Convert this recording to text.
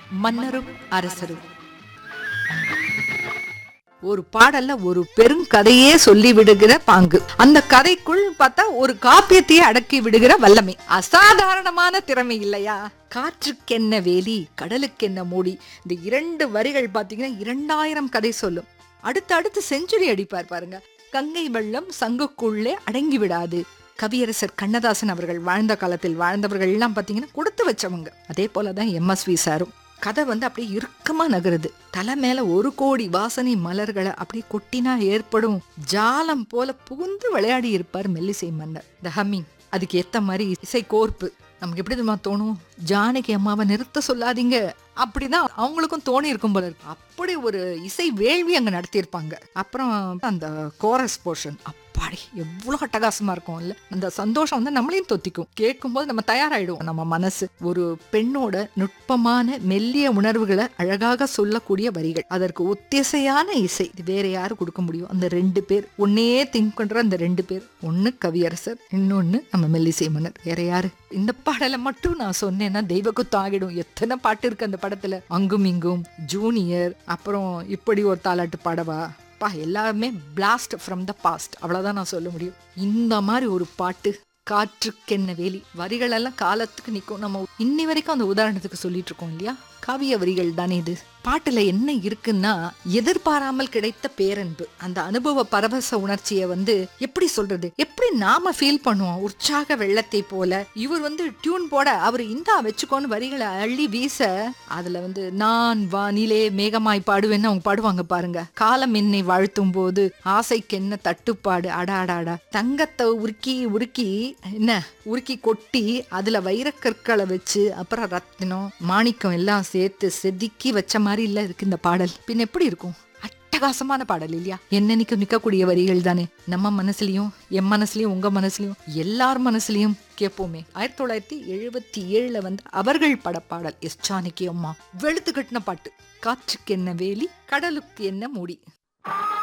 மன்னரும் அரசரும் ஒரு பாடல்ல ஒரு பெருங்கதையே சொல்லி விடுகிற பாங்கு அந்த கதைக்குள் பார்த்தா ஒரு காப்பியத்தையே அடக்கி விடுகிற வல்லமை அசாதாரணமான திறமை இல்லையா காற்றுக்கென்ன வேலி கடலுக்கென்ன மூடி இந்த இரண்டு வரிகள் பாத்தீங்கன்னா இரண்டாயிரம் கதை சொல்லும் அடுத்து அடுத்து செஞ்சுரி அடிப்பார் பாருங்க கங்கை வெள்ளம் சங்குக்குள்ளே அடங்கி விடாது கவியரசர் கண்ணதாசன் அவர்கள் வாழ்ந்த காலத்தில் வாழ்ந்தவர்கள் எல்லாம் பாத்தீங்கன்னா கொடுத்து வச்சவங்க அதே போலதான் எம்எஸ்வி சாரும் கதை வந்து அப்படியே இறுக்கமா நகருது தலை மேல ஒரு கோடி வாசனை மலர்களை அப்படியே கொட்டினா ஏற்படும் ஜாலம் போல புகுந்து விளையாடி இருப்பார் மெல்லிசை மன்னர் த ஹம்மிங் அதுக்கு ஏத்த மாதிரி இசை கோர்ப்பு நமக்கு எப்படி தெரியுமா தோணும் ஜானகி அம்மாவை நிறுத்த சொல்லாதீங்க அப்படிதான் அவங்களுக்கும் தோணி இருக்கும் போல இருக்கு அப்படி ஒரு இசை வேள்வி அங்க நடத்தியிருப்பாங்க அப்புறம் அந்த கோரஸ் போர்ஷன் அப்பாடி எவ்வளவு அட்டகாசமா இருக்கும் இல்ல அந்த சந்தோஷம் வந்து நம்மளையும் தொத்திக்கும் கேட்கும்போது நம்ம தயாராயிடுவோம் நம்ம மனசு ஒரு பெண்ணோட நுட்பமான மெல்லிய உணர்வுகளை அழகாக சொல்லக்கூடிய வரிகள் அதற்கு ஒத்திசையான இசை இது வேற யாரு கொடுக்க முடியும் அந்த ரெண்டு பேர் ஒன்னே திங்க் பண்ற அந்த ரெண்டு பேர் ஒன்னு கவியரசர் இன்னொன்னு நம்ம மெல்லிசை மன்னர் வேற யாரு இந்த பாடலை மட்டும் நான் சொன்னேன்னா தெய்வ குத்தம் ஆகிடும் எத்தனை பாட்டு இருக்கு அந்த படத்துல அங்கும் இங்கும் ஜூனியர் அப்புறம் இப்படி ஒரு தாலாட்டு பாடவா பா எல்லாமே பிளாஸ்ட் ஃப்ரம் த பாஸ்ட் அவ்வளவுதான் நான் சொல்ல முடியும் இந்த மாதிரி ஒரு பாட்டு காற்றுக்கென்ன வேலி வரிகள் எல்லாம் காலத்துக்கு நிற்கும் நம்ம இன்னி வரைக்கும் அந்த உதாரணத்துக்கு சொல்லிட்டு இருக்கோம் இல்லையா காவிய வரிகள் தானே இது பாட்டுல என்ன இருக்குன்னா எதிர்பாராமல் கிடைத்த பேரன்பு அந்த அனுபவ பரவச உணர்ச்சியை வந்து எப்படி சொல்றது எப்படி நாம ஃபீல் பண்ணுவோம் உற்சாக வெள்ளத்தை போல இவர் வந்து டியூன் போட அவர் இந்தா வச்சுக்கோன்னு வரிகளை அள்ளி வீச அதுல வந்து நான் வானிலே மேகமாய் பாடுவேன்னு அவங்க பாடுவாங்க பாருங்க காலம் என்னை வாழ்த்தும் போது ஆசைக்கு என்ன தட்டுப்பாடு அடா அடா அடா தங்கத்தை உருக்கி உருக்கி என்ன உருக்கி கொட்டி அதுல வைரக்கற்களை வச்சு அப்புறம் ரத்தினம் மாணிக்கம் எல்லாம் சேர்த்து செதுக்கி வச்ச மாதிரி இல்ல இருக்கு இந்த பாடல் பின் எப்படி இருக்கும் அட்டகாசமான பாடல் இல்லையா என்னன்னைக்கு நிக்கக்கூடிய வரிகள் தானே நம்ம மனசுலயும் என் மனசுலயும் உங்க மனசுலயும் எல்லார் மனசுலயும் கேட்போமே ஆயிரத்தி தொள்ளாயிரத்தி எழுபத்தி ஏழுல வந்து அவர்கள் படப்பாடல் எஸ் ஜானகி அம்மா வெளுத்து கட்டின பாட்டு காற்றுக்கு என்ன வேலி கடலுக்கு என்ன மூடி